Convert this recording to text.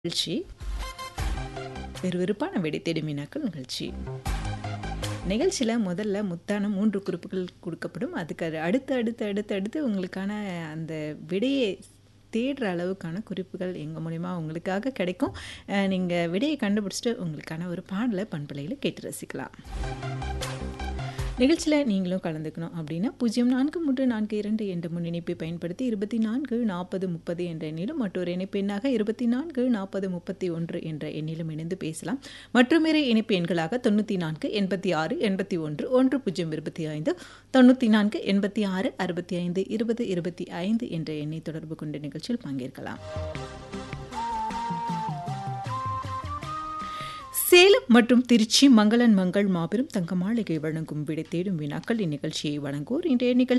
நிகழ்ச்சி விறுவிறுப்பான விடை தேடும் வினாக்கள் நிகழ்ச்சி நிகழ்ச்சியில் முதல்ல முத்தான மூன்று குறிப்புகள் கொடுக்கப்படும் அதுக்கு அது அடுத்து அடுத்து அடுத்து அடுத்து உங்களுக்கான அந்த விடையை தேடுற அளவுக்கான குறிப்புகள் எங்கள் மூலிமா உங்களுக்காக கிடைக்கும் நீங்கள் விடையை கண்டுபிடிச்சிட்டு உங்களுக்கான ஒரு பாடலை பண்பலையில் கேட்டு ரசிக்கலாம் நிகழ்ச்சியில் நீங்களும் கலந்துக்கணும் அப்படின்னா பூஜ்ஜியம் நான்கு மூன்று நான்கு இரண்டு என்ற முன் இணைப்பை பயன்படுத்தி இருபத்தி நான்கு நாற்பது முப்பது என்ற எண்ணிலும் மற்றொரு இணைப்பு எண்ணாக இருபத்தி நான்கு நாற்பது முப்பத்தி ஒன்று என்ற எண்ணிலும் இணைந்து பேசலாம் மற்றொரு இணைப்பு எண்களாக தொண்ணூற்றி நான்கு எண்பத்தி ஆறு எண்பத்தி ஒன்று ஒன்று பூஜ்ஜியம் இருபத்தி ஐந்து தொண்ணூற்றி நான்கு எண்பத்தி ஆறு அறுபத்தி ஐந்து இருபது இருபத்தி ஐந்து என்ற எண்ணை தொடர்பு கொண்ட நிகழ்ச்சியில் பங்கேற்கலாம் சேலம் மற்றும் திருச்சி மங்களன் மங்கள் மாபெரும் தங்க மாளிகை வழங்கும் விடை தேடும் வினாக்கள் இந்நிகழ்ச்சியை வழங்குவோர் இன்றைய நிகழ்ச்சி